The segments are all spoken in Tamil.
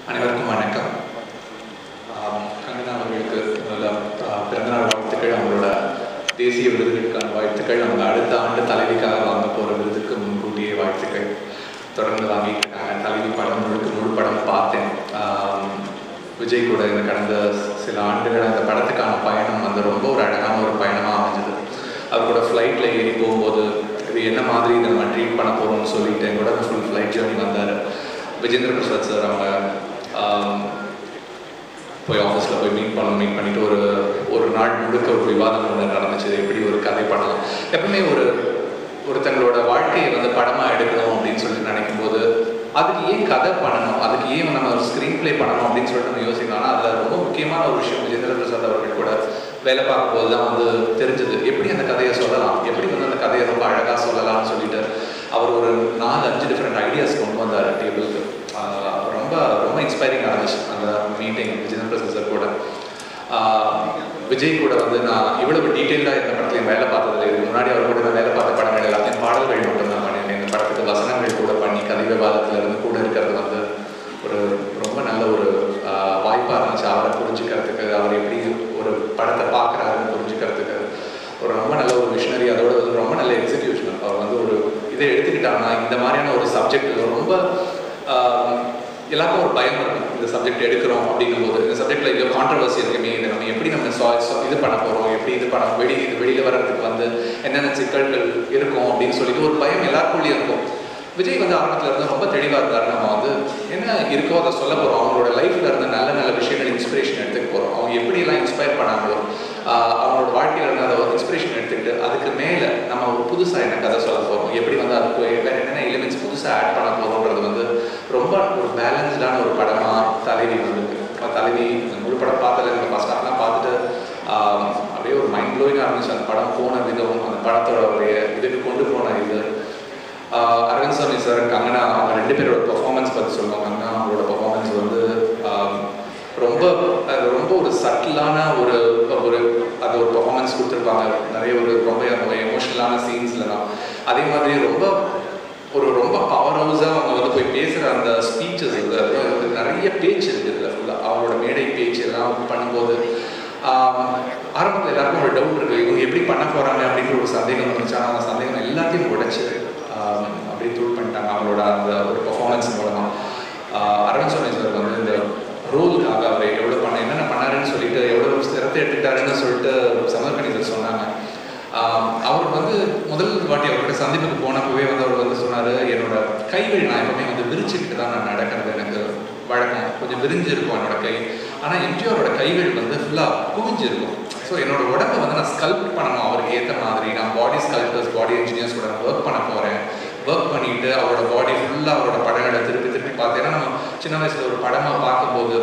அனைவருக்கும் வணக்கம் ஆம், கங்கனா அவர்களுக்கு முதல்ல ஆ, பிறந்தநாள் வாழ்த்துக்கள் அவங்களோட தேசிய விருதுகளுக்கான வாழ்த்துக்கள் அவங்க அடுத்த ஆண்டு தலைவிக்காக வாங்க போகிற விருதுக்கு முன்கூட்டியே வாழ்த்துக்கள் தொடர்ந்து வாங்கிட்டு இருக்காங்க தலைவி படம் முழுக்க முழு படம் பார்த்தேன் ஆம், விஜய் கூட இந்த கடந்த சில ஆண்டுகள் அந்த படத்துக்கான பயணம் வந்து ரொம்ப ஒரு அழகான ஒரு பயணமாக அமைஞ்சது அவர் கூட ஃப்ளைட்டில் ஏறி போகும்போது இது என்ன மாதிரி இதை நம்ம ட்ரீட் பண்ண போகிறோம்னு சொல்லிட்டு என் கூட ஃபுல் ஃப்ளைட் ஜேர்னி வந்தார் விஜேந்திர பிரசாத் சார் அவங்க ஆம், போய் ஆஃபீஸில் போய் மீட் பண்ணோம் மீட் பண்ணிட்டு ஒரு ஒரு நாள் முழுக்க ஒரு விவாதம் ஒன்று நடந்துச்சு எப்படி ஒரு கதை பண்ணலாம் எப்பவுமே ஒரு ஒருத்தங்களோட வாழ்க்கையை வந்து படமாக எடுக்கணும் அப்படின்னு சொல்லிட்டு நினைக்கும் போது அதுக்கு ஏன் கதை பண்ணணும் அதுக்கு ஏன் நம்ம ஒரு ஸ்க்ரீன் ப்ளே பண்ணணும் அப்படின்னு சொல்லிட்டு நம்ம யோசிக்கணும் ஆனால் அதில் ரொம்ப முக்கியமான ஒரு விஷயம் விஜேந்திர பிரசாத் அவர்கள் கூட வேலை பார்க்கும்போது தான் வந்து தெரிஞ்சது எப்படி அந்த கதையை சொல்லலாம் எப்படி வந்து அந்த கதையை ரொம்ப அழகாக சொல்லலாம்னு சொல்லிட்டு அவர் ஒரு நாலு அஞ்சு டிஃப்ரெண்ட் ஐடியாஸ் கொண்டு வந்தார் டேபிளுக்கு ரொம்ப ரொம்ப இன்ஸ்பைரிங்காக இருந்துச்சு அந்த மீட்டிங் விஜயன் பிரசாத் சார் கூட ஆஹ் விஜய் கூட வந்து நான் இவ்வளவு டீட்டெயிலாக இந்த படத்துலையும் வேலை பார்த்ததில்லை இதுக்கு முன்னாடி அவர் கூட நான் வேலை பார்த்த படங்கள் எல்லாத்தையும் பாடல்கள் மட்டும் தான் பண்ணியிருக்கேன் இந்த படத்துக்கு வசனங்கள் கூட பண்ணி கதை விவாதத்துல இருந்து கூட இருக்கிறது வந்து ஒரு ரொம்ப நல்ல ஒரு வாய்ப்பாக இருந்துச்சு அவரை புரிஞ்சுக்கிறதுக்கு அவர் எப்படி ஒரு படத்தை பார்க்குறாருன்னு புரிஞ்சுக்கிறதுக்கு ஒரு ரொம்ப நல்ல ஒரு விஷனரி அதோட வந்து ரொம்ப நல்ல எக்ஸிக்யூஷன் அவர் வந்து ஒரு இதை எடுத்துக்கிட்டாங்கன்னா இந்த மாதிரியான ஒரு சப்ஜெக்ட் ரொம்ப ஆஹ், எல்லாருக்கும் ஒரு பயம் இருக்கும் இந்த சப்ஜெக்ட் எடுக்கிறோம் அப்படின்னும் போது இந்த சப்ஜெக்ட்ல இவ்வளோ கான்ட்ரவர்சி இருக்குமே இதை நம்ம எப்படி நம்ம சா- சா- இது பண்ண போகிறோம் எப்படி இது பண்ண வெளி இது வெளியில் வர்றதுக்கு வந்து என்னென்ன சிக்கல்கள் இருக்கும் அப்படின்னு சொல்லிட்டு ஒரு பயம் எல்லாருக்குள்ளேயும் இருக்கும் விஜய் வந்து ஆரம்பத்துல இருந்து ரொம்ப தெளிவாக இருந்தார் நம்ம வந்து என்ன இருக்கோ அதை சொல்ல போகிறோம் அவங்களோட லைஃப்ல இருந்த நல்ல நல்ல விஷயங்கள் இன்ஸ்பிரேஷன் எடுத்துக்க போகிறோம் அவங்க எப்படியெல்லாம் இன்ஸ்பயர் பண்ணாங்களோ ஆஹ் அவங்களோட வாழ்க்கையில இருந்த அதை ஒரு இன்ஸ்பிரேஷன் எடுத்துக்கிட்டு அதுக்கு மேலே நம்ம ஒரு புதுசாக என்ன கதை சொல்ல போகிறோம் எப்படி வந்து அதுக்கு வேறு என்னென்ன எலிமெண்ட்ஸ் புதுசாக ஆட் பண்ண போகிறோன்றது வந்து ரொம்ப ஒரு பேலன்ஸ்டான ஒரு படமாக தலைவி வந்திருக்கு அப்ப தலைவி இந்த முழு படம் பார்த்ததுல இந்த ஃபர்ஸ்ட் ஹாஃப்லாம் பார்த்துட்டு ஆஹ் அப்படியே ஒரு மைண்ட் ப்ளோயிங்காக இருந்துச்சு அந்த படம் போன விதம் அந்த படத்தோட ஒரு இதுக்கு கொண்டு போன இது ஆஹ் அரவிந்த் சாமி சார் கங்கனா அவங்க ரெண்டு பேரோட பெர்ஃபார்மன்ஸ் பற்றி சொல்லுவாங்க கங்கனா அவங்களோட பெர்ஃபார்மன்ஸ் வந்து ஆஹ் ரொம்ப அது ரொம்ப ஒரு சட்டிலான ஒரு ஒரு அது ஒரு பெர்ஃபார்மன்ஸ் கொடுத்துருப்பாங்க நிறைய ஒரு ரொம்ப எமோஷனலான சீன்ஸ்ல தான் அதே மாதிரி ரொம்ப ஒரு ரொம்ப பவர் ஹவுஸாக அவங்க வந்து போய் பேசுகிற அந்த ஸ்பீச்சஸ் இது அது வந்து நிறைய பேச்சு இருக்குது இதில் ஃபுல்லாக அவங்களோட மேடை பேச்சு எல்லாம் பண்ணும்போது ஆரம்பத்தில் எல்லாருக்கும் ஒரு டவுட் இருக்குது இவங்க எப்படி பண்ண போகிறாங்க அப்படிங்கிற ஒரு சந்தேகம் வந்துச்சு ஆனால் அந்த சந்தேகம் எல்லாத்தையும் உடைச்சு ஆஹ் அப்படியே தூள் பண்ணிட்டாங்க அவங்களோட அந்த ஒரு பெர்ஃபார்மன்ஸ் மூலமாக அரவிந்த் சுவாமி சார் வந்து இந்த ரோலுக்காக அவர் எவ்வளோ பண்ண என்னென்ன பண்ணாருன்னு சொல்லிட்டு எவ்வளோ சிரத்தை எடுத்துக்கிட்டாருன்னு சொல்லிட்டு சமர்கணி சார் சொன்னாங்க ஆஹ் அவர் வந்து முதல் வாட்டி அவர்கிட்ட சந்திப்புக்கு போனப்பவே வந்து அவர் வந்து சொன்னார் என்னோட கைகள் நான் எப்பவுமே வந்து விரிச்சுக்கிட்டு தான் நான் நடக்கிறது எனக்கு வழக்கம் கொஞ்சம் விரிஞ்சிருக்கும் என்னோட கை ஆனால் எம்ஜிஆரோட கைகள் வந்து ஃபுல்லாக குவிஞ்சிருக்கும் ஸோ என்னோட உடம்பை வந்து நான் ஸ்கல்ப்ட் பண்ணணும் அவருக்கு ஏற்ற மாதிரி நான் பாடி ஸ்கல்ப்டர்ஸ் பாடி இன்ஜினியர்ஸ் கூட நான் ஒர்க் பண்ண போகிறேன் ஒர்க் பண்ணிட்டு அவரோட பாடி ஃபுல்லாக அவரோட படங்களை திருப்பி திருப்பி பார்த்து ஏன்னா நம்ம சின்ன வயசுல ஒரு படமாக பார்க்கும்போது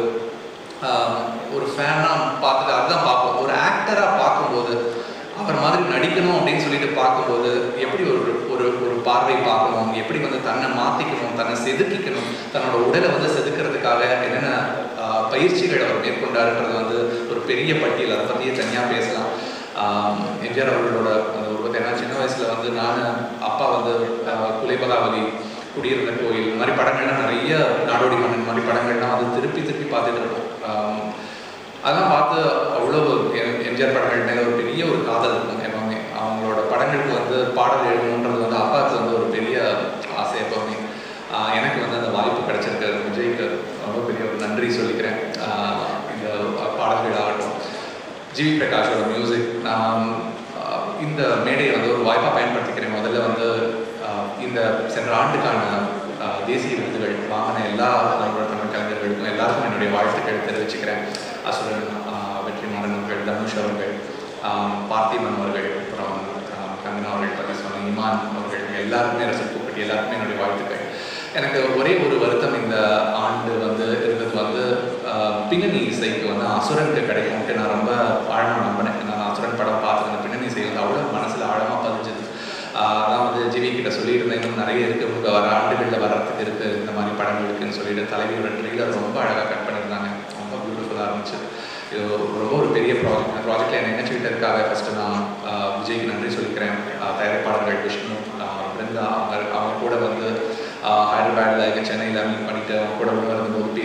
ஆஹ், ஒரு ஃபேனாக பார்த்துட்டு அதுதான் பார்ப்போம் ஒரு ஆக்டராக பார்க்கும்போது அவர் மாதிரி நடிக்கணும் அப்படின்னு சொல்லிட்டு பார்க்கும்போது எப்படி ஒரு ஒரு ஒரு பார்வை பார்க்கணும் எப்படி வந்து தன்னை மாற்றிக்கணும் தன்னை செதுக்கிக்கணும் தன்னோட உடலை வந்து செதுக்கிறதுக்காக என்னென்ன ஆஹ், பயிற்சிகள் அவர் மேற்கொண்டாருன்றது வந்து ஒரு பெரிய பட்டியல் அதை பற்றியே தனியாக பேசலாம் ஆஹ், எம்ஜிஆர் அவர்களோட அந்த உருவத்தை ஏன்னா சின்ன வயசில் வந்து நான் அப்பா வந்து ஆஹ், குலைபகாவலி குடியிருந்த கோயில் இந்த மாதிரி படங்கள்லாம் நிறைய நாடோடி மன்னன் மாதிரி படங்கள்லாம் வந்து திருப்பி திருப்பி பார்த்துட்டு இருப்போம் ஆஹ், அதெல்லாம் பார்த்து அவ்வளோ எம்- எம்ஜிஆர் படங்கள் மேலே ஒரு பெரிய ஒரு காதல் இருக்கும் எப்பவுமே அவங்களோட படங்களுக்கு வந்து பாடல் எழுதணுன்றது வந்து அப்பாவுக்கு வந்து ஒரு பெரிய ஆசை எப்பவுமே ஆஹ் எனக்கு வந்து அந்த வாய்ப்பு கிடைச்சிருக்கு விஜய்க்கு ரொம்ப பெரிய ஒரு நன்றி சொல்லிக்கிறேன் ஆஹ் இந்த பாடல்கள் ஆகட்டும் ஜிவி பிரகாஷோட மியூசிக் நான் ஆஹ் இந்த மேடையை வந்து ஒரு வாய்ப்பாக பயன்படுத்திக்கிறேன் முதல்ல வந்து ஆஹ் இந்த சென்ற ஆண்டுக்கான ஆஹ் தேசிய விருதுகள் வாங்கின எல்லா நம்மளோட தமிழ் கலைஞர்களுக்கும் எல்லாருக்கும் என்னுடைய வாழ்த்துக்கள் தெரிவிச்சுக்கிறேன் அசுரன் ஆஹ் வெற்றிமாறன் அவர்கள் தனுஷ் அவர்கள் ஆஹ் பார்த்திபன் அவர்கள் அப்புறம் ஆஹ் கங்கனா அவர்கள் பற்றி சொன்ன இமான் அவர்கள் எல்லாருக்குமே ரசல் பூப்பட்டி எல்லாருக்குமே என்னுடைய வாழ்த்துக்கள் எனக்கு ஒரே ஒரு வருத்தம் இந்த ஆண்டு வந்து இருந்தது வந்து ஆஹ் பின்னணி இசைக்கு வந்து அசுரனுக்கு கிடைக்கும்ட்டு நான் ரொம்ப ஆழமாக நம்பினேன் நான் அசுரன் படம் பார்த்துட்டு அந்த பின்னணி இசை வந்து அவ்வளோ மனசில் ஆழமாக பதிஞ்சது ஆஹ் அதான் வந்து ஜிவி கிட்ட சொல்லியிருந்தேன் இன்னும் நிறைய இருக்கு உங்க வர ஆண்டுகளில் வர்றதுக்கு இருக்கு இந்த மாதிரி படங்கள் இருக்குன்னு சொல்லிட்டு தலைவியோட ட்ரெய்லர் ரொம்ப அழகாக கட் பண்ணியிருந்தாங்க ரொம்ப பியூட்டிஃபுல்லாக இருந்துச்சு இது ரொம்ப ஒரு பெரிய ப்ராஜெக்ட் அந்த ப்ராஜெக்டில் என்னை நினைச்சுக்கிட்டதுக்காக ஃபஸ்ட்டு நான் ஆஹ் விஜய்க்கு நன்றி சொல்லிக்கிறேன் ஆஹ் தயாரிப்பாளர்கள் விஷ்ணு ஆஹ் பிருந்தா அவங்க அவங்க கூட வந்து ஹைதராபாத்தில் இங்கே சென்னையில் மீட் பண்ணிட்டு அவங்க கூட உள்ள வரும்போது பேசி இருந்ததை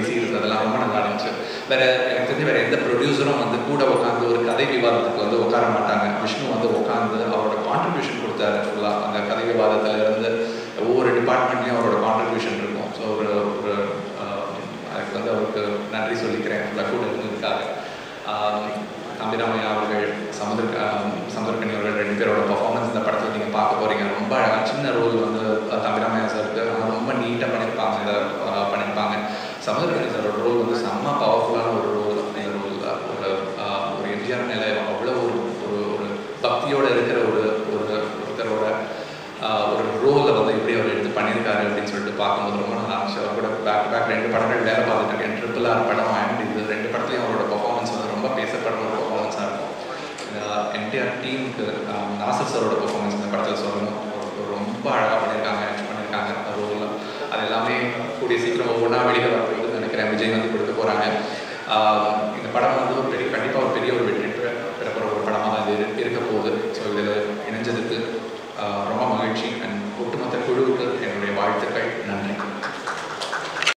அதெல்லாம் ரொம்ப நல்லா இருந்துச்சு வேற எனக்கு தெரிஞ்சு வேற எந்த ப்ரொடியூசரும் வந்து கூட உட்காந்து ஒரு கதை விவாதத்துக்கு வந்து உட்கார மாட்டாங்க விஷ்ணு வந்து உட்காந்து அவரோட கான்ட்ரிபியூஷன் கொடுத்தாரு ஃபுல்லாக அந்த கதை விவாதத்துல இருந்து ஒவ்வொரு டிபார்ட்மெண்ட்லேயும் அவரோட கான்ட்ரிபியூஷன் இருக்கும் ஸோ ஒரு ஒரு ஆஹ், அதுக்கு வந்து அவருக்கு நன்றி சொல்லிக்கிறேன் ஃபுல்லாக கூட இருந்ததுக்காக ஆஹ், தம்பிராமையா அவர்கள் சமுதிர ஆஹ், சமுதிரக்கனி அவர்கள் ரெண்டு பேரோட பர்ஃபார்மன்ஸ் இந்த படத்தில் நீங்கள் பார்க்க போறீங்க ரொம்ப அழகா சின்ன ரோல் வந்து அஹ், தம்பிராமையா சாருக்கு ஆனால் ரொம்ப நீட்டாக பண்ணியிருப்பாங்க இதை ஆஹ், பண்ணியிருப்பாங்க சமுதிரக்கனி சாரோட ரோல் வந்து செம்ம பவர்ஃபுல்லான ஒரு ரோல் அந்த ரோல் ஒரு ஆஹ், ஒரு எம்ஜிஆர் மேலே அவ்வளோ ஒரு ஒரு ஒரு பக்தியோட இருக்கிற ஒரு ஒரு ஒருத்தரோட ஆஹ், ஒரு ரோலை வந்து எப்படி அவர் எடுத்து பண்ணியிருக்காரு அப்படின்னு சொல்லிட்டு பார்க்கும்போது ரொம்ப நல்லா இருந்துச்சு அவர் கூட பேக் பேக் ரெண்டு படங்கள் வேலை பார்த்துட்டு இருக்கேன் ட்ரிபிள் ஆர் படம் அண்ட் இது ரெண்டு படத்துலையும் அவரோட பர்ஃபார்மன்ஸ் வந்து ரொம்ப பேசப்படுற ஒரு பர்ஃபார்மன்ஸாக இருக்கும் என்டையர் டீமுக்கு நாசர் சாரோட பர்ஃபார்மன்ஸ் இந்த படத்தில் சொல்லணும் அவர் ரொம்ப அழகாக பண்ணியிருக்காங்க ஆக்ட் பண்ணியிருக்காங்க ரோலில் அது எல்லாமே கூடிய சீக்கிரம் ஒவ்வொன்றா வெளியில் வரப்போகுதுன்னு நினைக்கிறேன் விஜய் வந்து கொடுக்க போகிறாங்க இந்த படம் வந்து ஒரு பெரிய கண்டிப்பாக ஒரு